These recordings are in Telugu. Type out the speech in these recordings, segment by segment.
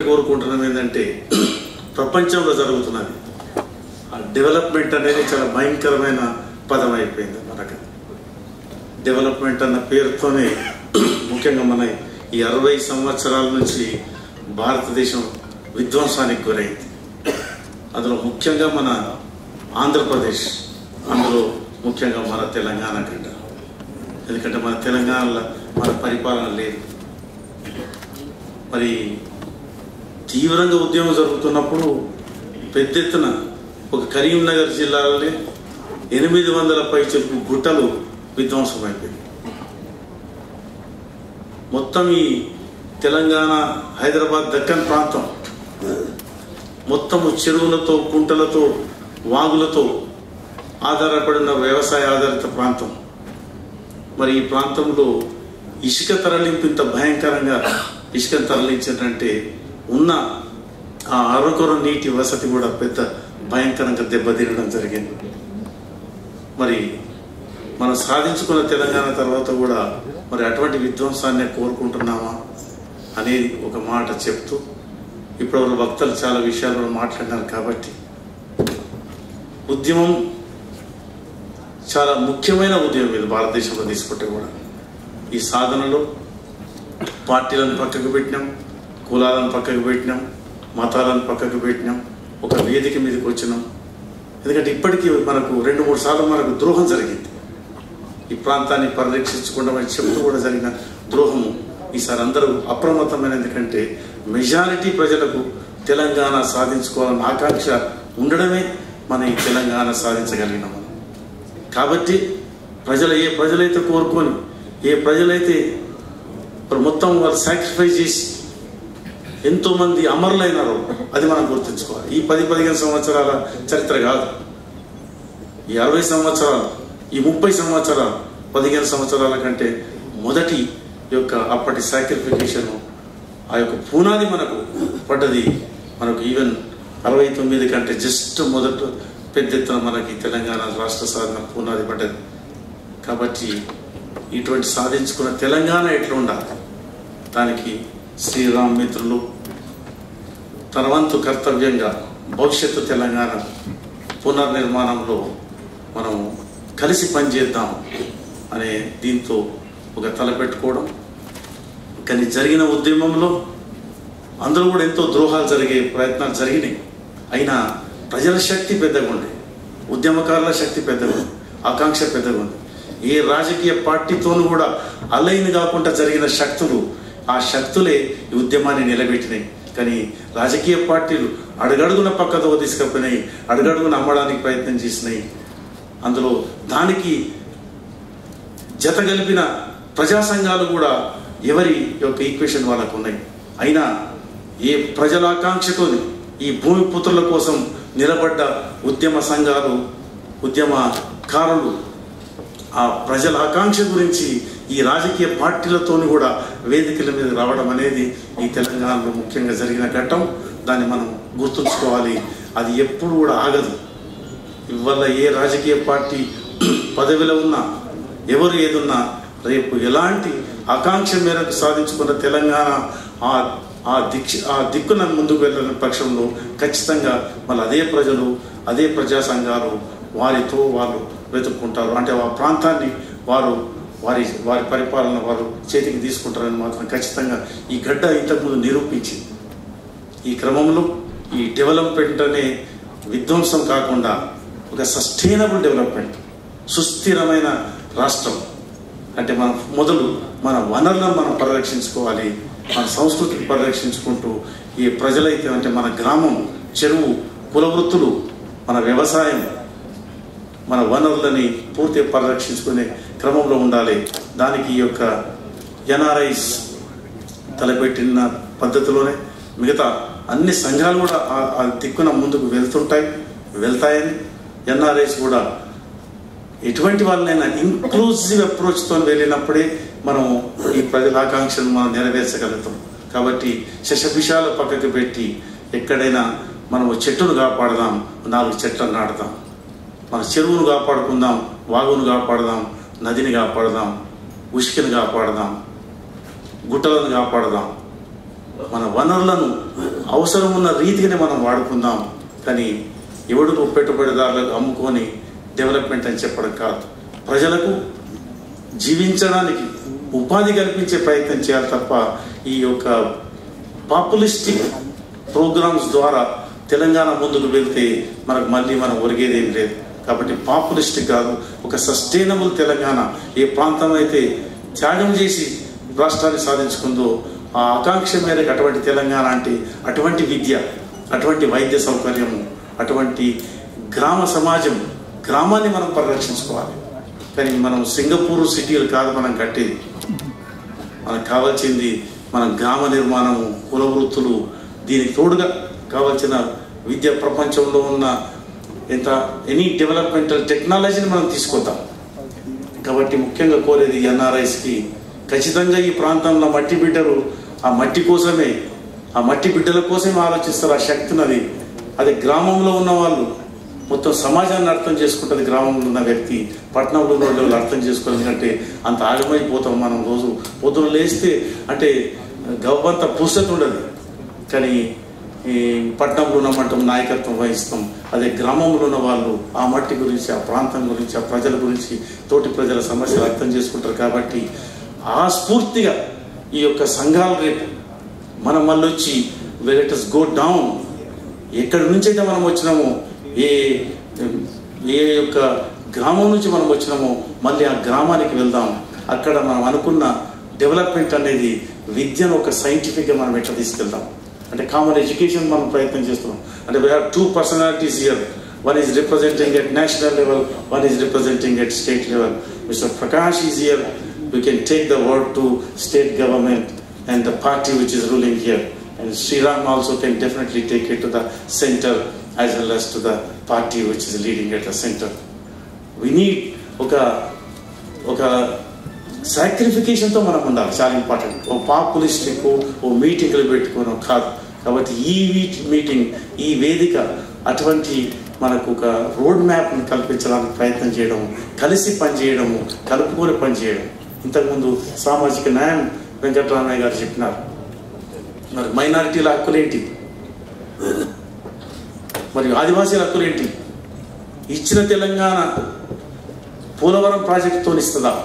కోరుకుంటున్నాం ఏంటంటే ప్రపంచంలో జరుగుతున్నది ఆ డెవలప్మెంట్ అనేది చాలా భయంకరమైన పదం అయిపోయింది మనకు డెవలప్మెంట్ అన్న పేరుతోనే ముఖ్యంగా మన ఈ అరవై సంవత్సరాల నుంచి భారతదేశం విధ్వంసానికి గురైంది అందులో ముఖ్యంగా మన ఆంధ్రప్రదేశ్ అందులో ముఖ్యంగా మన తెలంగాణ గడ్డ ఎందుకంటే మన తెలంగాణలో మన పరిపాలన లేదు మరి తీవ్రంగా ఉద్యమం జరుగుతున్నప్పుడు పెద్ద ఎత్తున ఒక కరీంనగర్ జిల్లాలోనే ఎనిమిది వందల పైచలకు గుట్టలు విధ్వంసమైపోయింది మొత్తం ఈ తెలంగాణ హైదరాబాద్ దక్కన్ ప్రాంతం మొత్తము చెరువులతో కుంటలతో వాగులతో ఆధారపడిన వ్యవసాయ ఆధారిత ప్రాంతం మరి ఈ ప్రాంతంలో ఇసుక తరలింపు ఇంత భయంకరంగా ఇసుకను తరలించారంటే ఉన్న ఆ అరకొర నీటి వసతి కూడా పెద్ద భయంకరంగా దెబ్బతినడం జరిగింది మరి మనం సాధించుకున్న తెలంగాణ తర్వాత కూడా మరి అటువంటి విధ్వంసాన్ని కోరుకుంటున్నామా అనేది ఒక మాట చెప్తూ ఇప్పుడు వాళ్ళ వక్తలు చాలా విషయాలు మాట్లాడినారు కాబట్టి ఉద్యమం చాలా ముఖ్యమైన ఉద్యమం ఇది భారతదేశంలో తీసుకుంటే కూడా ఈ సాధనలో పార్టీలను పక్కకు పెట్టినాం కులాలను పక్కకు పెట్టినాం మతాలను పక్కకు పెట్టినాం ఒక వేదిక మీదకి వచ్చినాం ఎందుకంటే ఇప్పటికీ మనకు రెండు మూడు సార్లు మనకు ద్రోహం జరిగింది ఈ ప్రాంతాన్ని పరిరక్షించకుండా చెప్తూ కూడా జరిగిన ద్రోహము ఈసారి అందరూ అప్రమత్తమైన ఎందుకంటే మెజారిటీ ప్రజలకు తెలంగాణ సాధించుకోవాలన్న ఆకాంక్ష ఉండడమే మన ఈ తెలంగాణ సాధించగలిగిన మనం కాబట్టి ప్రజలు ఏ ప్రజలైతే కోరుకొని ఏ ప్రజలైతే మరి మొత్తం వారు సాక్రిఫైస్ చేసి ఎంతో మంది అమరులైనారో అది మనం గుర్తుంచుకోవాలి ఈ పది పదిహేను సంవత్సరాల చరిత్ర కాదు ఈ అరవై సంవత్సరాలు ఈ ముప్పై సంవత్సరాలు పదిహేను సంవత్సరాల కంటే మొదటి యొక్క అప్పటి సాక్రిఫికేషన్ ఆ యొక్క పునాది మనకు పడ్డది మనకు ఈవెన్ అరవై తొమ్మిది కంటే జస్ట్ మొదట పెద్ద ఎత్తున మనకి తెలంగాణ రాష్ట్ర సాధన పునాది పడ్డది కాబట్టి ఇటువంటి సాధించుకున్న తెలంగాణ ఎట్లా ఉండాలి దానికి శ్రీరామ్ మిత్రులు తన వంతు కర్తవ్యంగా భవిష్యత్తు తెలంగాణ పునర్నిర్మాణంలో మనం కలిసి పనిచేద్దాం అనే దీంతో ఒక తలపెట్టుకోవడం కానీ జరిగిన ఉద్యమంలో అందరూ కూడా ఎంతో ద్రోహాలు జరిగే ప్రయత్నాలు జరిగినాయి అయినా ప్రజల శక్తి పెద్దగా ఉంది ఉద్యమకారుల శక్తి పెద్దగా ఉంది ఆకాంక్ష పెద్దగా ఉంది ఏ రాజకీయ పార్టీతోనూ కూడా అలైన్ కాకుండా జరిగిన శక్తులు ఆ శక్తులే ఈ ఉద్యమాన్ని నిలబెట్టినాయి కానీ రాజకీయ పార్టీలు అడుగడుగున పక్కతో తీసుకుపోయినాయి అడుగడుగున అమ్మడానికి ప్రయత్నం చేసినాయి అందులో దానికి జత కలిపిన ప్రజా సంఘాలు కూడా ఎవరి యొక్క ఈక్వేషన్ వాళ్ళకు ఉన్నాయి అయినా ఏ ప్రజల ఆకాంక్షతోని ఈ భూమి పుత్రుల కోసం నిలబడ్డ ఉద్యమ సంఘాలు ఉద్యమకారులు ఆ ప్రజల ఆకాంక్ష గురించి ఈ రాజకీయ పార్టీలతోని కూడా వేదికల మీద రావడం అనేది ఈ తెలంగాణలో ముఖ్యంగా జరిగిన ఘట్టం దాన్ని మనం గుర్తుంచుకోవాలి అది ఎప్పుడు కూడా ఆగదు ఇవాళ ఏ రాజకీయ పార్టీ పదవిలో ఉన్నా ఎవరు ఏదున్నా రేపు ఎలాంటి ఆకాంక్ష మేరకు సాధించుకున్న తెలంగాణ ఆ ఆ దిక్ష ఆ దిక్కున ముందుకు వెళ్ళిన పక్షంలో ఖచ్చితంగా మళ్ళీ అదే ప్రజలు అదే ప్రజా సంఘాలు వారితో వాళ్ళు వెతుక్కుంటారు అంటే ఆ ప్రాంతాన్ని వారు వారి వారి పరిపాలన వారు చేతికి తీసుకుంటారని మాత్రం ఖచ్చితంగా ఈ గడ్డ ఇంతకుముందు నిరూపించింది ఈ క్రమంలో ఈ డెవలప్మెంట్ అనే విధ్వంసం కాకుండా ఒక సస్టైనబుల్ డెవలప్మెంట్ సుస్థిరమైన రాష్ట్రం అంటే మన మొదలు మన వనరులను మనం పరిరక్షించుకోవాలి మన సంస్కృతిని పరిరక్షించుకుంటూ ఈ ప్రజలైతే అంటే మన గ్రామం చెరువు కుల వృత్తులు మన వ్యవసాయం మన వనరులని పూర్తిగా పరిరక్షించుకునే క్రమంలో ఉండాలి దానికి ఈ యొక్క ఎన్ఆర్ఐస్ తలపెట్టిన పద్ధతిలోనే మిగతా అన్ని సంఘాలు కూడా ఆ- ఆ దిక్కున ముందుకు వెళ్తుంటాయి వెళ్తాయని ఎన్ఆర్ఐస్ కూడా ఎటువంటి వాళ్ళనైనా ఇంక్లూజివ్ అప్రోచ్తో వెళ్ళినప్పుడే మనం ఈ ప్రజల ఆకాంక్షను మనం నెరవేర్చగలుగుతాం కాబట్టి శశభిషాలు పక్కకు పెట్టి ఎక్కడైనా మనం చెట్టును కాపాడదాం నాలుగు చెట్లను నాటుదాం మన చెరువును కాపాడుకుందాం వాగును కాపాడదాం నదిని కాపాడదాం ఉష్కిని కాపాడదాం గుట్టలను కాపాడదాం మన వనరులను అవసరం ఉన్న రీతిగానే మనం వాడుకుందాం కానీ ఎవడు పెట్టుబడిదారులకు అమ్ముకొని డెవలప్మెంట్ అని చెప్పడం కాదు ప్రజలకు జీవించడానికి ఉపాధి కల్పించే ప్రయత్నం చేయాలి తప్ప ఈ యొక్క పాపులిస్టిక్ ప్రోగ్రామ్స్ ద్వారా తెలంగాణ ముందుకు వెళ్తే మనకు మళ్ళీ మనం ఒరిగేది ఏం లేదు కాబట్టి పాపులిస్టిక్ కాదు ఒక సస్టైనబుల్ తెలంగాణ ఏ ప్రాంతం అయితే త్యాగం చేసి రాష్ట్రాన్ని సాధించుకుందో ఆ ఆకాంక్ష మేరకు అటువంటి తెలంగాణ అంటే అటువంటి విద్య అటువంటి వైద్య సౌకర్యము అటువంటి గ్రామ సమాజం గ్రామాన్ని మనం పరిరక్షించుకోవాలి కానీ మనం సింగపూర్ సిటీలు కాదు మనం కట్టేది మనకు కావాల్సింది మన గ్రామ నిర్మాణము కుల వృత్తులు దీనికి తోడుగా కావాల్సిన విద్య ప్రపంచంలో ఉన్న ఎంత ఎనీ డెవలప్మెంటల్ టెక్నాలజీని మనం తీసుకొద్దాం కాబట్టి ముఖ్యంగా కోరేది ఎన్ఆర్ఐస్కి ఖచ్చితంగా ఈ ప్రాంతంలో మట్టి బిడ్డలు ఆ మట్టి కోసమే ఆ మట్టి బిడ్డల కోసమే ఆలోచిస్తారు ఆ శక్తి ఉన్నది అది గ్రామంలో ఉన్న వాళ్ళు మొత్తం సమాజాన్ని అర్థం చేసుకుంటుంది గ్రామంలో ఉన్న వ్యక్తి పట్టణంలో ఉన్న వాళ్ళు అర్థం చేసుకోవాలి ఎందుకంటే అంత ఆగమైపోతాం మనం రోజు పొద్దున లేస్తే అంటే గవ్వంత పుస్తకం ఉండదు కానీ ఈ పట్టణంలో ఉన్నమంటాం నాయకత్వం వహిస్తాం అదే గ్రామంలో ఉన్న వాళ్ళు ఆ మట్టి గురించి ఆ ప్రాంతం గురించి ఆ ప్రజల గురించి తోటి ప్రజల సమస్యలు అర్థం చేసుకుంటారు కాబట్టి ఆ స్ఫూర్తిగా ఈ యొక్క సంఘాలు రేపు మనం మళ్ళీ వచ్చి వెలెటస్ గో డౌన్ ఎక్కడి నుంచి అయితే మనం వచ్చినామో ఏ ఏ యొక్క గ్రామం నుంచి మనం వచ్చినామో మళ్ళీ ఆ గ్రామానికి వెళ్దాం అక్కడ మనం అనుకున్న డెవలప్మెంట్ అనేది విద్యను ఒక సైంటిఫిక్గా మనం ఎట్లా తీసుకెళ్దాం అంటే కామన్ ఎడ్యుకేషన్ మనం ప్రయత్నం చేస్తున్నాం అంటే we have two personalities year one is representing at national level one is representing at state level mister Prakash is year we can take the word to state government and the party which is ruling here. And Sri Ram also can definitely take it to the center as well as to the party which is leading at the center. We need ఒక ఒక సాక్రిఫికేషన్తో మనం ఉండాలి చాలా ఇంపార్టెంట్ ఓ పాపులిస్టిక్ ఓ మీటింగ్లు పెట్టుకోవడం కాదు కాబట్టి ఈ మీటింగ్ ఈ వేదిక అటువంటి మనకు ఒక రోడ్ మ్యాప్ని కల్పించడానికి ప్రయత్నం చేయడం కలిసి పనిచేయడము కలుపుకొని పనిచేయడం ఇంతకుముందు సామాజిక న్యాయం వెంకటరామయ్య గారు చెప్పినారు మరి మైనారిటీల హక్కులేంటి మరి ఆదివాసీల హక్కులేంటి ఇచ్చిన తెలంగాణ పోలవరం ప్రాజెక్టుతో ఇస్తుందా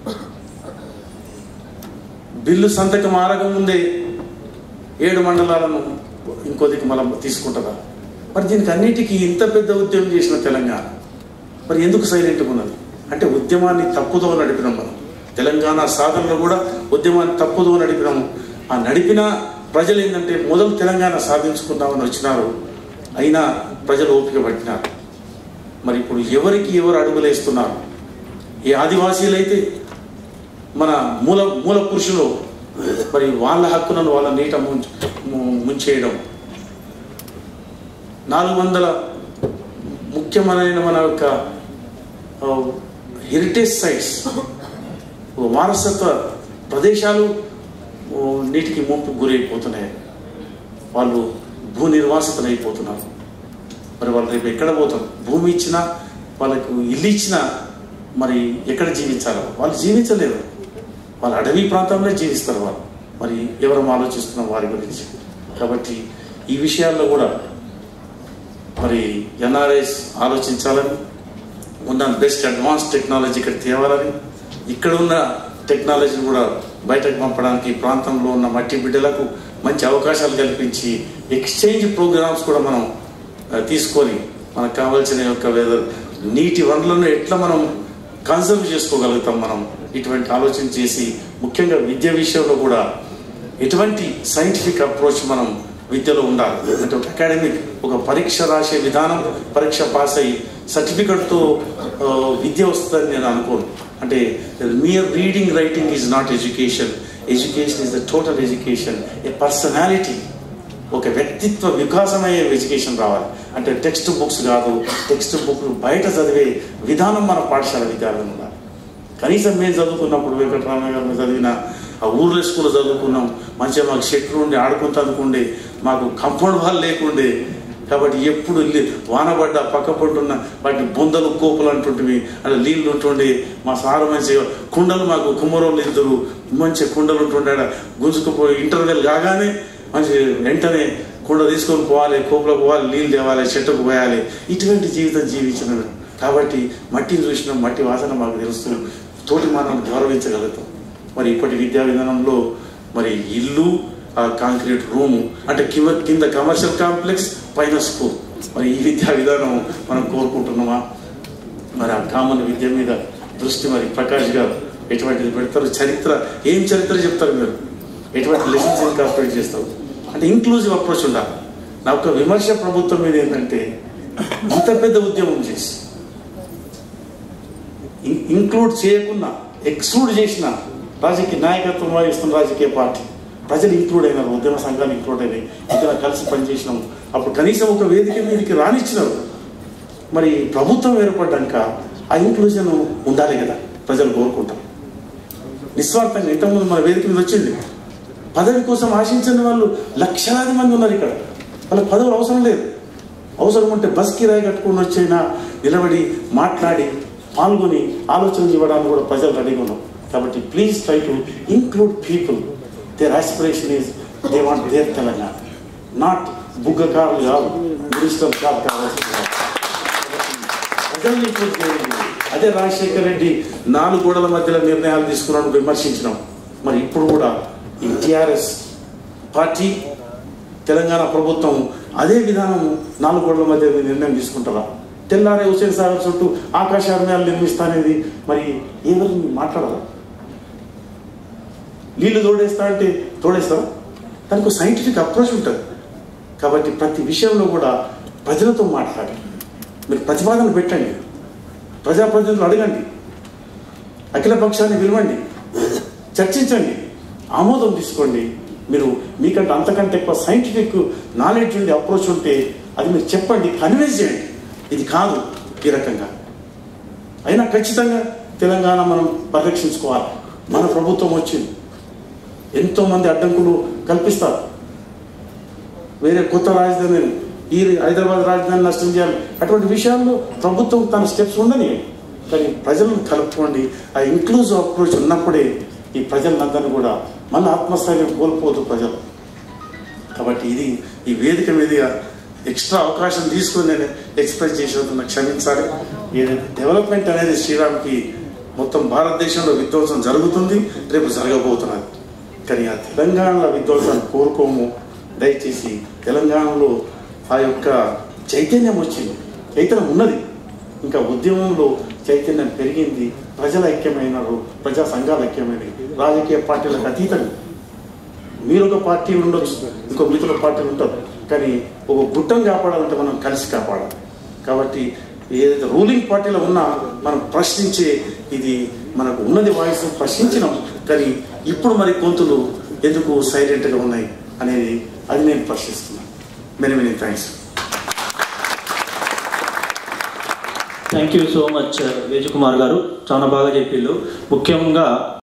బిల్లు సంతకం ఆరక ముందే ఏడు మండలాలను ఇంకొదికి మనం తీసుకుంటుందా మరి దీనికి అన్నిటికీ ఇంత పెద్ద ఉద్యమం చేసిన తెలంగాణ మరి ఎందుకు సైలెంట్గా ఉన్నది అంటే ఉద్యమాన్ని తప్పుదో నడిపినాం మనం తెలంగాణ సాధనలో కూడా ఉద్యమాన్ని తప్పుదో నడిపినాము ఆ నడిపిన ప్రజలు ఏంటంటే మొదలు తెలంగాణ సాధించుకుందామని వచ్చినారు అయినా ప్రజలు ఓపిక పట్టినారు మరి ఇప్పుడు ఎవరికి ఎవరు అడుగులేస్తున్నారు ఈ ఆదివాసీలైతే మన మూల మూల పురుషులు మరి వాళ్ళ హక్కులను వాళ్ళ నీట ముంచ ముంచేయడం నాలుగు వందల ముఖ్యమైన మన యొక్క హెరిటేజ్ సైట్స్ వారసత్వ ప్రదేశాలు ఓ, నీటికి ముంపు గురైపోతున్నాయి వాళ్ళు భూ నిర్వాసితులు అయిపోతున్నారు మరి వాళ్ళు రేపు ఎక్కడ పోతారు భూమి ఇచ్చినా వాళ్ళకు ఇల్లు ఇచ్చినా మరి ఎక్కడ జీవించాలో వాళ్ళు జీవించలేరు వాళ్ళు అడవి ప్రాంతంలో జీవిస్తారు వాళ్ళు మరి ఎవరు ఆలోచిస్తున్నాం వారి గురించి కాబట్టి ఈ విషయాల్లో కూడా మరి ఎన్ఆర్ఐస్ ఆలోచించాలని ఉన్న బెస్ట్ అడ్వాన్స్ టెక్నాలజీ ఇక్కడ తేవాలని ఇక్కడ ఉన్న టెక్నాలజీని కూడా బయటకు పంపడానికి ఈ ప్రాంతంలో ఉన్న మట్టి బిడ్డలకు మంచి అవకాశాలు కల్పించి ఎక్స్చేంజ్ ప్రోగ్రామ్స్ కూడా మనం ఆ, తీసుకొని మనకు కావాల్సిన యొక్క వెదర్ నీటి వనరులను ఎట్లా మనం కన్సర్వ్ చేసుకోగలుగుతాం మనం ఇటువంటి ఆలోచన చేసి ముఖ్యంగా విద్య విషయంలో కూడా ఎటువంటి సైంటిఫిక్ అప్రోచ్ మనం విద్యలో ఉండాలి అంటే ఒక అకాడమిక్ ఒక పరీక్ష రాసే విధానం పరీక్ష పాస్ అయ్యి సర్టిఫికెట్తో విద్య వస్తుందని నేను అనుకోను అంటే mere reading writing is not education education is the total education a personality ఒక వ్యక్తిత్వ వికాసమయ్యే ఎడ్యుకేషన్ రావాలి అంటే టెక్స్ట్ బుక్స్ కాదు టెక్స్ట్ బుక్ బయట చదివే విధానం మన పాఠశాల విద్యార్థులు ఉండాలి కనీసం మేము చదువుకున్నప్పుడు వెంకటరామయ్య గారు మేము చదివిన ఆ ఊర్లో స్కూల్లో చదువుకున్నాం మంచిగా మాకు చెట్లు ఉండి ఆడుకుంటూ అనుకుండే మాకు కంపౌండ్ వాల్ లేకుండే కాబట్టి ఎప్పుడు లే- వాన పడ్డ పక్క పడుతున్న వాటి బొందలు కోపులు అంటుంటివి అంటే నీళ్ళు ఉంటుండే మా సారు మంచిగా కుండలు మాకు కుమ్మరోళ్ళు ఇద్దరు మంచిగా కుండలు ఉంటుండే ఆడ గుంజుకుపోయి ఇంటర్వెల్ కాగానే మంచి వెంటనే కుండ తీసుకొని పోవాలి కోపులకు పోవాలి నీళ్ళు తేవాలి చెట్టుకు పోయాలి ఇటువంటి జీవితం జీవించిన కాబట్టి మట్టిని చూసిన మట్టి వాసన మాకు తెలుస్తూ తోటి మనం గౌరవించగలుగుతాం మరి ఇప్పటి విద్యా విధానంలో మరి ఇల్లు ఆ కాంక్రీట్ రూము అంటే కింద కింద కమర్షియల్ కాంప్లెక్స్ పైన స్కూల్ మరి ఈ విద్యా విధానం మనం కోరుకుంటున్నామా మరి ఆ కామన్ విద్య మీద దృష్టి మరి ప్రకాష్ గారు ఎటువంటిది పెడతారు చరిత్ర ఏం చరిత్ర చెప్తారు మీరు ఎటువంటి లెసన్స్ ఇన్కార్పొరేట్ చేస్తారు అంటే ఇంక్లూజివ్ అప్రోచ్ ఉండాలి నా ఒక విమర్శ ప్రభుత్వం మీద ఏంటంటే ఇంత పెద్ద ఉద్యమం చేసి ఇన్- ఇంక్లూడ్ చేయకుండా ఎక్స్క్లూడ్ చేసిన రాజకీయ నాయకత్వం వహిస్తున్న రాజకీయ పార్టీ ప్రజలు ఇంక్లూడ్ అయినారు ఉద్యమ సంఘాలు ఇంక్లూడ్ అయినాయి ఇద్దరు కలిసి పనిచేసినాం అప్పుడు కనీసం ఒక వేదిక మీదకి రానిచ్చినారు మరి ప్రభుత్వం ఏర్పడ్డాక ఆ ఇంక్లూజన్ ఉండాలి కదా ప్రజలు కోరుకుంటారు నిస్వార్థంగా ఇంతకుముందు మన వేదిక మీద వచ్చింది పదవి కోసం ఆశించిన వాళ్ళు లక్షలాది మంది ఉన్నారు ఇక్కడ వాళ్ళకి పదవులు అవసరం లేదు అవసరం ఉంటే బస్ కిరాయి కట్టుకుని వచ్చైనా నిలబడి మాట్లాడి పాల్గొని ఆలోచన ఇవ్వడానికి కూడా ప్రజలు రెడీగా ఉన్నారు కాబట్టి please try to include people their aspiration is they want their Telangana not బుగ్గకారులు కాదు మినిస్టర్ కాదు కావాల్సింది కాదు. ప్రజల్ని ఇంక్లూడ్ చేయండి అదే రాజశేఖర్ రెడ్డి నాలుగు గోడల మధ్యలో నిర్ణయాలు తీసుకున్నాడు విమర్శించినాం మరి ఇప్పుడు కూడా ఈ టిఆర్ఎస్ పార్టీ తెలంగాణ ప్రభుత్వం అదే విధానం నాలుగు గోడల మధ్య నిర్ణయం తీసుకుంటారా తెల్లారే హుసేన్ సాగర్ చుట్టూ ఆకాశ అరణ్యాలు నిర్మిస్తానేది మరి ఎవరు మాట్లాడరా నీళ్లు తోడేస్తా అంటే తోడేస్తారా దానికి ఒక సైంటిఫిక్ అప్రోచ్ ఉంటుంది కాబట్టి ప్రతి విషయంలో కూడా ప్రజలతో మాట్లాడి మీరు ప్రతిపాదన పెట్టండి ప్రజాప్రతినిధులు అడగండి అఖిల పక్షాన్ని పిలవండి చర్చించండి ఆమోదం తీసుకోండి మీరు మీకంటే అంతకంటే ఎక్కువ సైంటిఫిక్ నాలెడ్జ్ ఉండి అప్రోచ్ ఉంటే అది మీరు చెప్పండి కన్విన్స్ చేయండి ఇది కాదు ఈ రకంగా అయినా ఖచ్చితంగా తెలంగాణ మనం పరిరక్షించుకోవాలి మన ప్రభుత్వం వచ్చింది ఎంతో మంది అడ్డంకులు కల్పిస్తారు వేరే కొత్త రాజధాని ఈ హైదరాబాద్ రాజధాని నష్టం చేయాలి అటువంటి విషయాల్లో ప్రభుత్వం తన స్టెప్స్ ఉండని కానీ ప్రజలను కలుపుకోండి ఆ ఇంక్లూజివ్ అప్రోచ్ ఉన్నప్పుడే ఈ ప్రజలందరినీ కూడా మళ్ళీ ఆత్మస్థైర్యం కోల్పోదు ప్రజలు కాబట్టి ఇది ఈ వేదిక మీద ఎక్స్ట్రా అవకాశం తీసుకుని నేను ఎక్స్ప్రెస్ చేసినందుకు నాకు క్షమించాలి ఏదైతే డెవలప్మెంట్ అనేది శ్రీరామ్కి మొత్తం భారతదేశంలో విధ్వంసం జరుగుతుంది రేపు జరగబోతున్నది కానీ ఆ తెలంగాణలో విధ్వంసాన్ని కోరుకోము దయచేసి తెలంగాణలో ఆ యొక్క చైతన్యం వచ్చింది చైతన్యం ఉన్నది ఇంకా ఉద్యమంలో చైతన్యం పెరిగింది ప్రజల ఐక్యమైనారు ప్రజా సంఘాలు ఐక్యమైనవి రాజకీయ పార్టీలకు అతీతంగా మీరు ఒక పార్టీ ఉండొచ్చు ఇంకో మిగతా పార్టీలు ఉంటారు కానీ ఒక గుట్టం కాపాడాలంటే మనం కలిసి కాపాడాలి కాబట్టి ఏదైతే రూలింగ్ పార్టీలో ఉన్నా మనం ప్రశ్నించే ఇది మనకు ఉన్నది వాయిస్ ప్రశ్నించినాం కానీ ఇప్పుడు మరి గొంతులు ఎందుకు సైలెంట్గా ఉన్నాయి అనేది అది నేను ప్రశ్నిస్తున్నాను many many thanks thank you so much Vejukumar garu చాలా బాగా చెప్పిళ్ళు ముఖ్యంగా